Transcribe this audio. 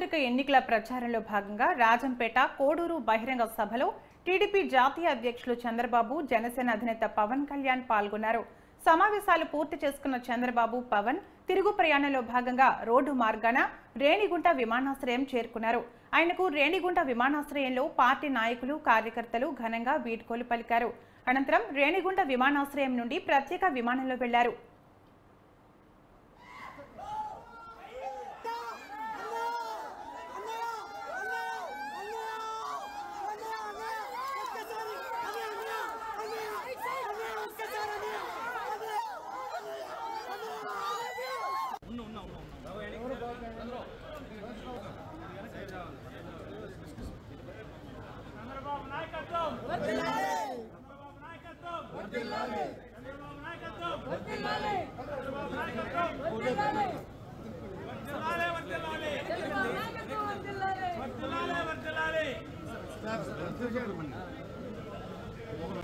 సార్వత్రిక ఎన్నికల ప్రచారంలో భాగంగా రాజంపేట కోడూరు బహిరంగ సభలో టీడీపీ జాతీయ అధ్యక్షులు చంద్రబాబు జనసేన అధినేత పవన్ కళ్యాణ్ పాల్గొన్నారు సమావేశాలు పూర్తి చేసుకున్న చంద్రబాబు పవన్ తిరుగు ప్రయాణంలో భాగంగా రోడ్డు మార్గాన రేణిగుంట విమానాశ్రయం చేరుకున్నారు ఆయనకు రేణిగుంట విమానాశ్రయంలో పార్టీ నాయకులు కార్యకర్తలు ఘనంగా వీడ్కోలు పలికారు అనంతరం రేణిగుంట విమానాశ్రయం నుండి ప్రత్యేక విమానంలో వెళ్లారు చంద్రబాబు నాయకత్వం చంద్రబాబు నాయకత్వం చంద్రబాబు నాయకత్వం చంద్రబాబు నాయకత్వం వర్ధిల్లాలే వర్ధిల్లాలే వర్ధిల్లాలే వర్ధిల్లాలే